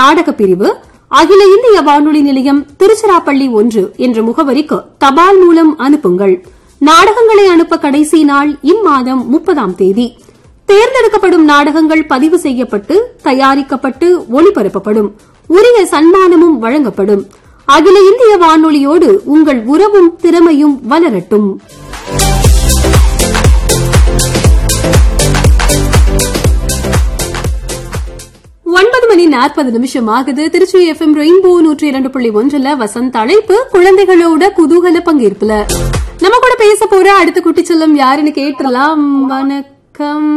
நாடக பிரிவு அகில இந்திய வானொலி நிலையம் திருச்சிராப்பள்ளி ஒன்று என்ற முகவரிக்கு தபால் மூலம் அனுப்புங்கள் நாடகங்களை அனுப்ப கடைசி நாள் இம்மாதம் முப்பதாம் தேதி தேர்ந்தெடுக்கப்படும் நாடகங்கள் பதிவு செய்யப்பட்டு தயாரிக்கப்பட்டு ஒளிபரப்பப்படும் உரிய சன்மானமும் வழங்கப்படும் அகில இந்திய வானொலியோடு உங்கள் உறவும் திறமையும் வளரட்டும் ஒன்பது மணி நாற்பது நிமிஷம் ஆகுது திருச்சி எஃப்எம் ரெயின்போ நூற்றி இரண்டு புள்ளி ஒன்றுல வசந்த் அழைப்பு குழந்தைகளோட குதூகல பங்கேற்புல நம்ம கூட பேச போற அடுத்த குட்டி செல்லம் யாருன்னு கேட்டுடலாம் வணக்கம்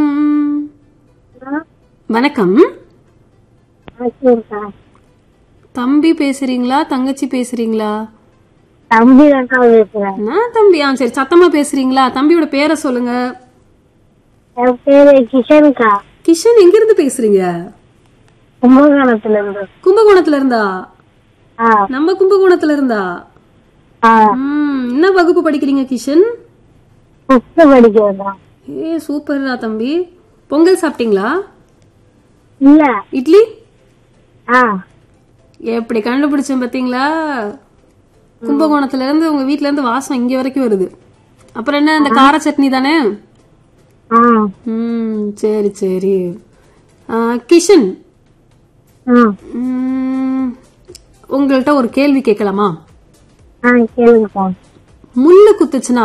வணக்கம் சரிக்கா தம்பி பேசுறீங்களா தங்கச்சி பேசுறீங்களா தம்பி தான் பேசுறேன் நான் தம்பி ஆ சரி சத்தமா பேசுறீங்களா தம்பியோட பேரை சொல்லுங்க என் பேரு கிஷன்கா கிஷன் எங்க இருந்து பேசுறீங்க கும்பகோணத்துல இருந்து கும்பகோணத்துல இருந்தா ஆ நம்ம கும்பகோணத்துல இருந்தா ஆ ம், என்ன வகுப்பு படிக்கிறீங்க கிஷன் புக்கு படிக்கிறதா ஏ சூப்பர்ரா தம்பி பொங்கல் சாப்பிட்டீங்களா இல்ல இட்லி ஆ எப்படி கண்டுபிடிச்சேன் பாத்தீங்களா கும்பகோணத்துல இருந்து உங்க வீட்ல இருந்து வாசம் இங்க வரைக்கும் வருது அப்புறம் என்ன இந்த கார சட்னி தானே ஆ ம் சரி சரி ஆ, கிஷன் ம் ம், உங்கள்ட்ட ஒரு கேள்வி கேட்கலாமா ஆ கேளுங்கக்கா முள்ளு குத்துச்சுன்னா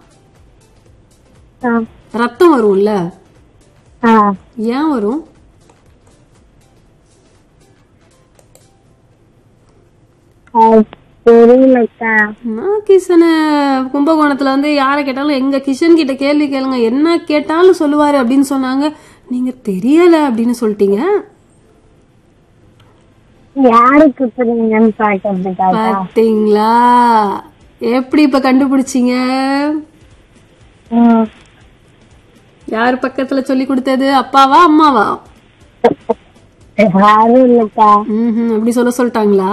ஆ ரத்தம் வரும்ல ஆ ஏன் வரும் ஆ, தெரியலக்கா நான் கிஷன கும்பகோணத்துல வந்து யாரை கேட்டாலும் எங்க கிஷன் கிட்ட கேள்வி கேளுங்க என்ன கேட்டாலும் சொல்லுவாரு அப்படின்னு சொன்னாங்க நீங்க தெரியல அப்படின்னு சொல்லிட்டீங்க யாருக்கு புரியுங்கன்னு பாக்கிறதுக்காக பாத்தீங்களா எப்படி இப்ப கண்டுபிடிச்சீங்க ம் யார் பக்கத்துல சொல்லி கொடுத்தது அப்பாவா அம்மாவா யாரும் இல்லக்கா ம் அப்படி சொல்ல சொல்லிட்டாங்களா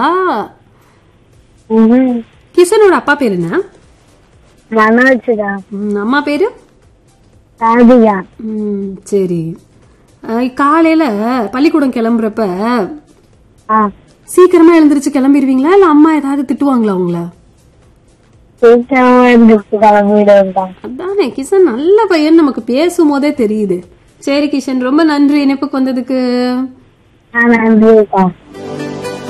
ம் கிஷனோட அப்பா பேர் என்ன மனோஜ்தா ம், அம்மா பேரு ராதிகா ம் சரி அஹ், காலையில பள்ளிக்கூடம் கிளம்புறப்ப ஆ சீக்கிரமா எழுந்திருச்சு கிளம்பிடுவீங்களா இல்ல அம்மா ஏதாவது திட்டுவாங்களா உங்கள சீக்கிரமா இருந்துச்சு கிளம்பிடுவேன்க்கா அதானே கிஷன் நல்ல பையன் நமக்கு பேசும்போதே தெரியுது சரி கிஷன் ரொம்ப நன்றி இணைப்புக்கு வந்ததுக்கு ஆ நன்றிக்கா